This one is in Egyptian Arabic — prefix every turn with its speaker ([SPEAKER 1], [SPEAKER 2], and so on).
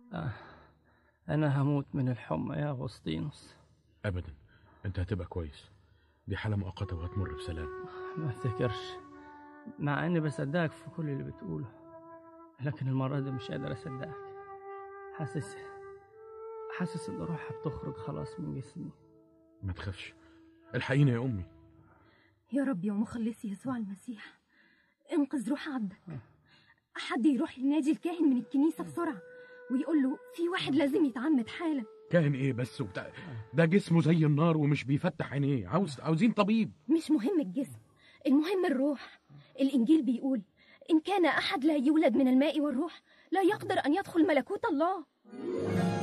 [SPEAKER 1] آه. أنا هموت من الحمى يا أغسطينوس
[SPEAKER 2] ابدا انت هتبقى كويس دي حاله مؤقته وهتمر بسلام
[SPEAKER 1] ما افتكرش مع اني بصدقك في كل اللي بتقوله لكن المرة دي مش قادر اصدقك حاسس حاسس ان روحها بتخرج خلاص من جسمي
[SPEAKER 2] ما تخافش الحقيني يا امي
[SPEAKER 3] يا رب يا مخلصي يسوع المسيح انقذ روح عبدك حد يروح لنادي الكاهن من الكنيسة بسرعة ويقول له في واحد لازم يتعمد حالا
[SPEAKER 2] كاهن ايه بس وبتاع ده جسمه زي النار ومش بيفتح عينيه عاوز عاوزين طبيب
[SPEAKER 3] مش مهم الجسم المهم الروح الإنجيل بيقول إن كان أحد لا يولد من الماء والروح لا يقدر أن يدخل ملكوت الله